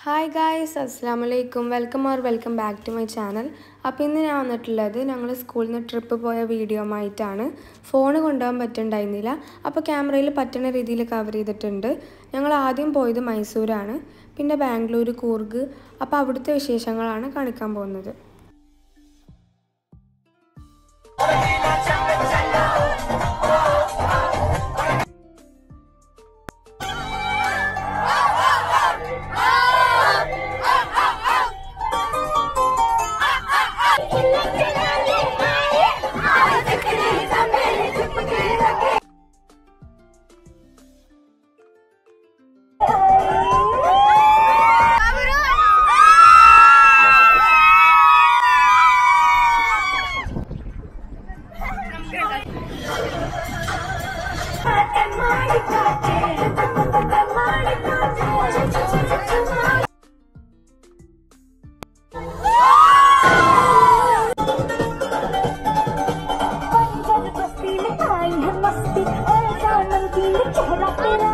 hi guys അസ്സാം വലൈക്കും welcome or welcome back to my channel അപ്പോൾ ഇന്ന് ഞാൻ വന്നിട്ടുള്ളത് ഞങ്ങൾ സ്കൂളിൽ നിന്ന് ട്രിപ്പ് പോയ വീഡിയോ ആയിട്ടാണ് ഫോൺ കൊണ്ടുപോകാൻ പറ്റുന്നുണ്ടായിരുന്നില്ല അപ്പോൾ ക്യാമറയിൽ പറ്റുന്ന രീതിയിൽ കവർ ചെയ്തിട്ടുണ്ട് ഞങ്ങൾ ആദ്യം പോയത് മൈസൂരാണ് പിന്നെ ബാംഗ്ലൂർ കൂർഗ് അപ്പോൾ അവിടുത്തെ വിശേഷങ്ങളാണ് കാണിക്കാൻ പോകുന്നത് मस्ती ऐसा नमकीन चेहरा तेरा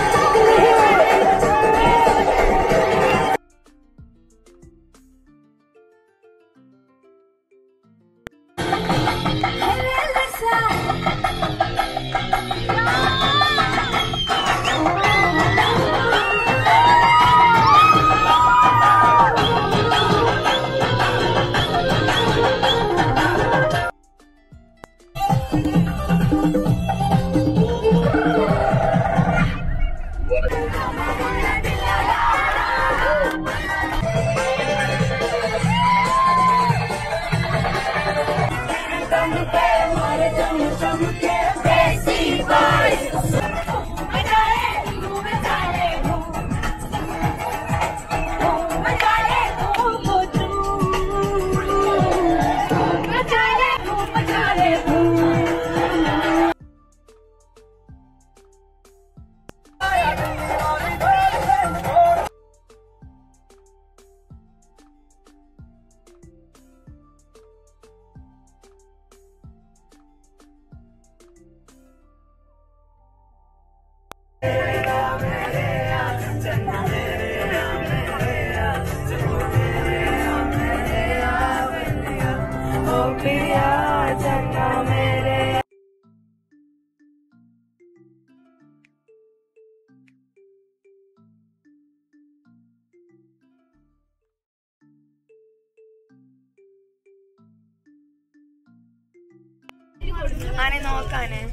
ആനെ നോക്കാനേ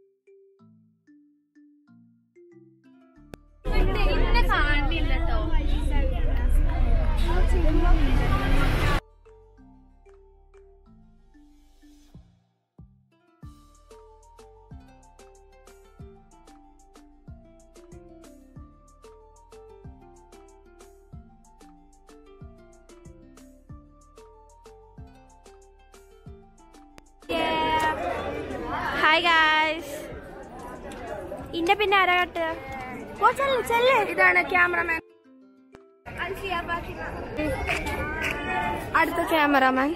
ഹായ് ഗായ്സ് ഇന്നെ പിന്നെ ആരാ കട്ടുക ഇതാണ് ക്യാമറമാൻ അടുത്ത ക്യാമറമാൻ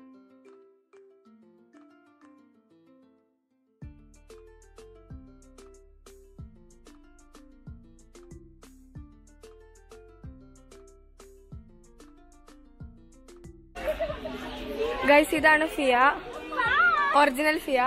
ഗൈസ് ഇതാണ് ഫിയ ഒറിജിനൽ ഫിയ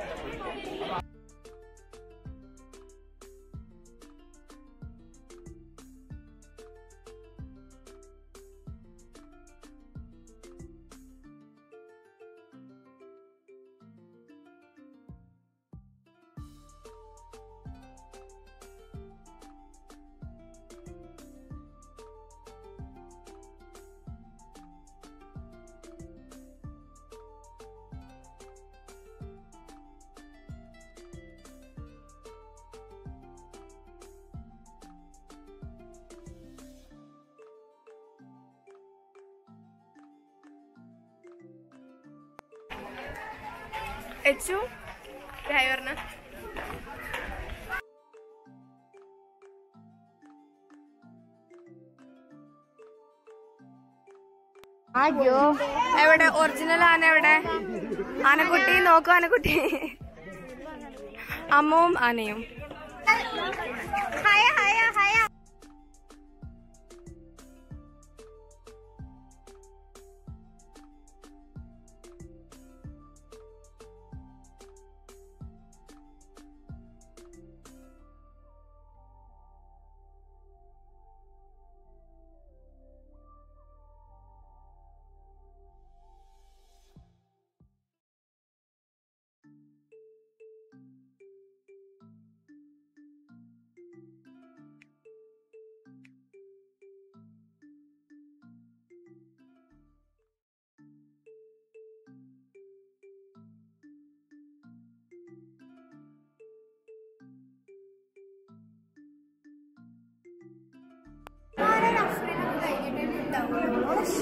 എച്ചു ഡ്രൈവറിന് അയ്യോ എവിടെ ഒറിജിനൽ ആന എവിടെ ആനക്കുട്ടി നോക്കൂ ആനക്കുട്ടി അമ്മവും ആനയും ഹയ ഹയ ഹയ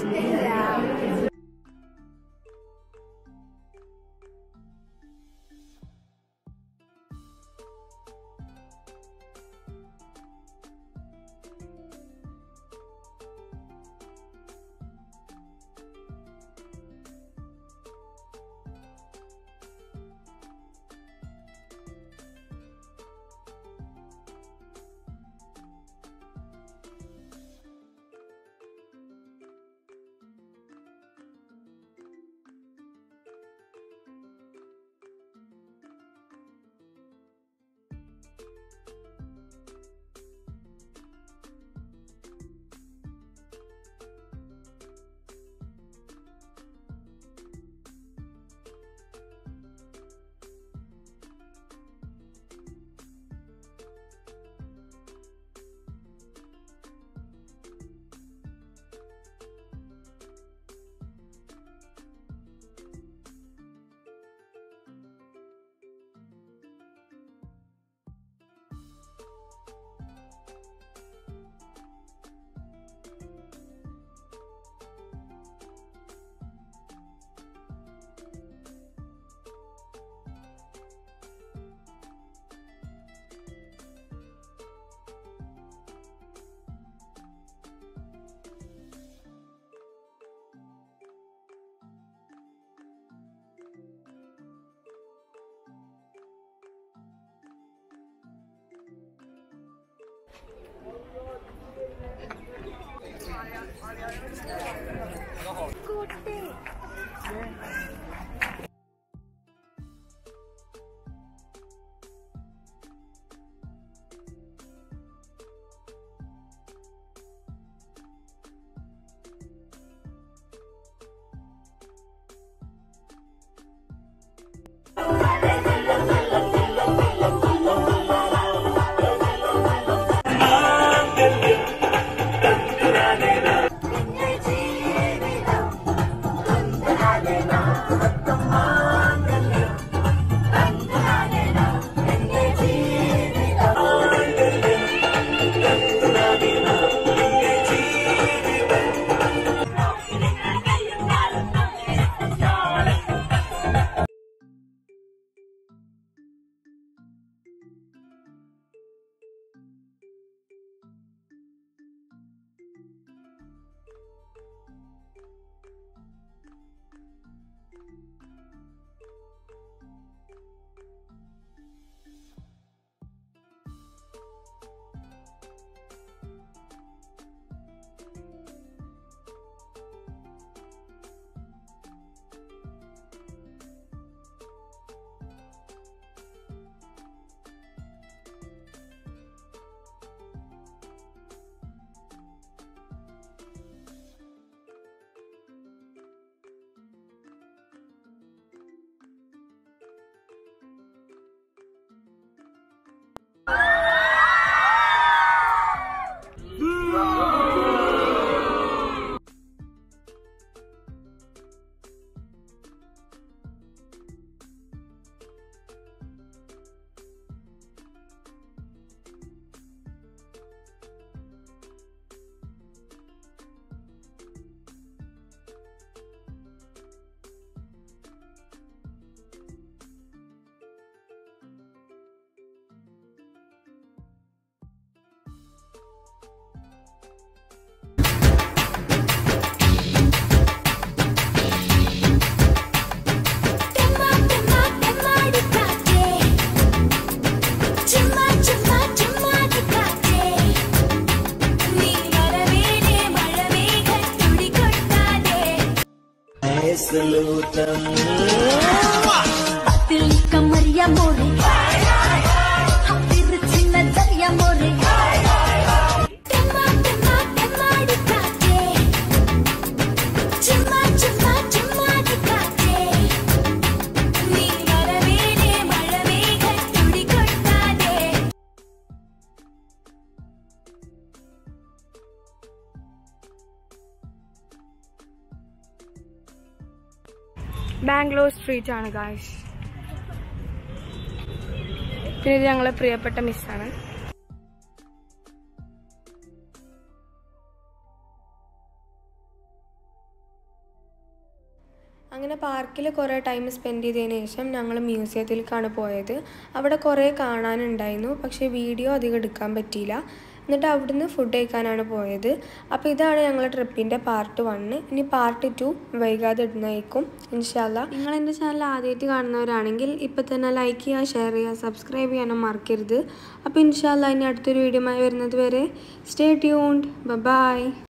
कमरिया मोरे तिरछी नजरिया मोरे टमा टमा टमाड़ी काटे चुम्मा चुम्मा चुम्माड़ी काटे നീ വരവേനെ മഴമേഘം തുടികൊട്ടാതെ ബാംഗ്ലൂർ സ്ട്രീറ്റ് ആണ് ഗായ്സ് പിന്നെ ഇത് ഞങ്ങളെ പ്രിയപ്പെട്ട മിസ്സാണ് അങ്ങനെ പാർക്കിൽ കുറേ ടൈം സ്പെൻഡ് ചെയ്തതിന് ശേഷം ഞങ്ങൾ മ്യൂസിയത്തിലേക്കാണ് പോയത് അവിടെ കുറേ കാണാനുണ്ടായിരുന്നു പക്ഷേ വീഡിയോ അധികം എടുക്കാൻ പറ്റിയില്ല എന്നിട്ട് അവിടുന്ന് ഫുഡ് കഴിക്കാനാണ് പോയത് അപ്പോൾ ഇതാണ് ഞങ്ങളുടെ ട്രിപ്പിൻ്റെ പാർട്ട് വണ്ണ് ഇനി പാർട്ട് ടു വൈകാതെ ഇടുന്നതായിരിക്കും ഇൻഷാല്ല നിങ്ങൾ എൻ്റെ ചാനൽ ആദ്യമായിട്ട് കാണുന്നവരാണെങ്കിൽ ഇപ്പോൾ തന്നെ ലൈക്ക് ചെയ്യുക ഷെയർ ചെയ്യുക സബ്സ്ക്രൈബ് ചെയ്യാനും മറക്കരുത് അപ്പോൾ ഇൻഷാല്ല ഇനി അടുത്തൊരു വീഡിയോ വരുന്നത് വരെ സ്റ്റേ ട്യൂൺഡ് ബൈ